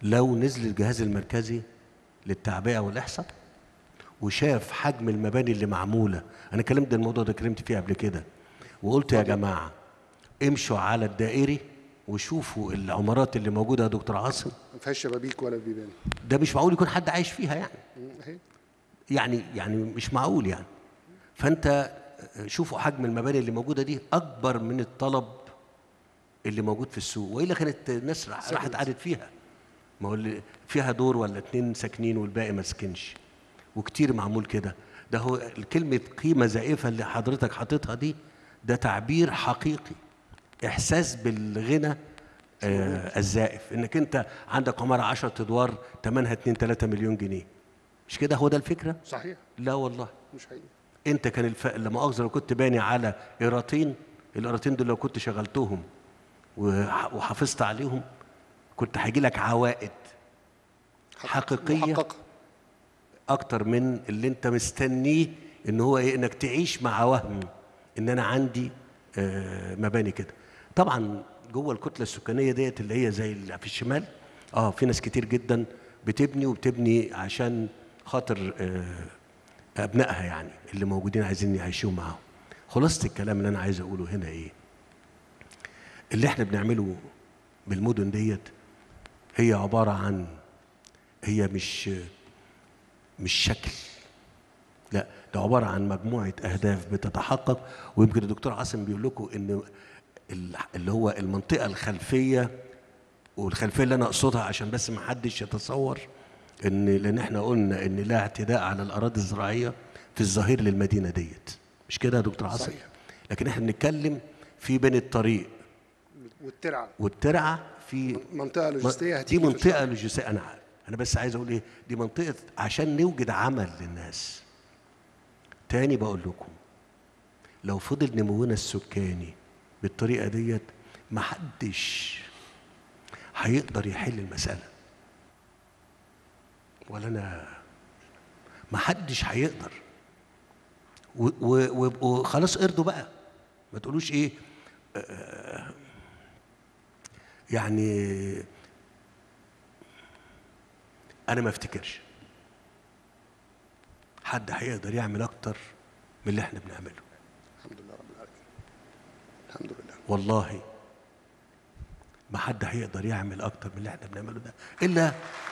لو نزل الجهاز المركزي للتعبئه والاحصاء وشاف حجم المباني اللي معموله انا كلمت الموضوع ده كلمت فيه قبل كده وقلت يا جماعه امشوا على الدائري وشوفوا العمارات اللي موجوده يا دكتور عاصم ما فيهاش شبابيك ولا بيبان ده مش معقول يكون حد عايش فيها يعني مم، اهي يعني يعني مش معقول يعني فانت شوفوا حجم المباني اللي موجوده دي اكبر من الطلب اللي موجود في السوق والا كانت الناس راح- راحت قعدت فيها ما هو اللي فيها دور ولا اتنين ساكنين والباقي ما سكنش وكتير معمول كده ده هو الكلمه قيمه زائفه اللي حضرتك حاططها دي ده تعبير حقيقي احساس بالغنى آه الزائف انك انت عندك عماره 10 ادوار ثمنها 2 3 مليون جنيه مش كده هو ده الفكره صحيح لا والله مش حقيقي انت كان الف... لما مؤاخذه لو كنت باني على قيراطين القيراطين دول لو كنت شغلتهم وح... وحافظت عليهم كنت هيجي لك عوائد حقيقيه محققة اكتر من اللي انت مستنيه ان هو ايه انك تعيش مع وهم ان انا عندي آه مباني كده طبعا جوه الكتله السكانيه ديت اللي هي زي اللي في الشمال اه في ناس كتير جدا بتبني وبتبني عشان خاطر آه ابنائها يعني اللي موجودين عايزين يعيشوا معاهم خلاصه الكلام اللي انا عايز اقوله هنا ايه اللي احنا بنعمله بالمدن ديت هي عباره عن هي مش مش شكل لا ده عباره عن مجموعه اهداف بتتحقق ويمكن الدكتور عاصم بيقول لكم ان ال- اللي هو المنطقه الخلفيه والخلفيه اللي انا اقصدها عشان بس ما حدش يتصور ان لان احنا قلنا ان لا اعتداء على الاراضي الزراعيه في الظهير للمدينه ديت مش كده يا دكتور عاصم صحيح. لكن احنا بنتكلم في بين الطريق والترعه والترعه في منطقه لوجستيه دي هتيجي في منطقه الشرق. لوجستيه انا عارف انا بس عايز اقول ايه دي منطقه عشان نوجد عمل للناس تاني بقول لكم لو فضل نمونا السكاني بالطريقه ديت محدش هيقدر يحل المساله ولا انا محدش هيقدر و- و- و- وخلاص ارضوا بقى ما تقولوش ايه يعني انا ما افتكرش حد هيقدر يعمل اكتر من اللي احنا بنعمله الحمد لله رب العالمين الحمد لله والله ما حد هيقدر يعمل اكتر من اللي احنا بنعمله ده الا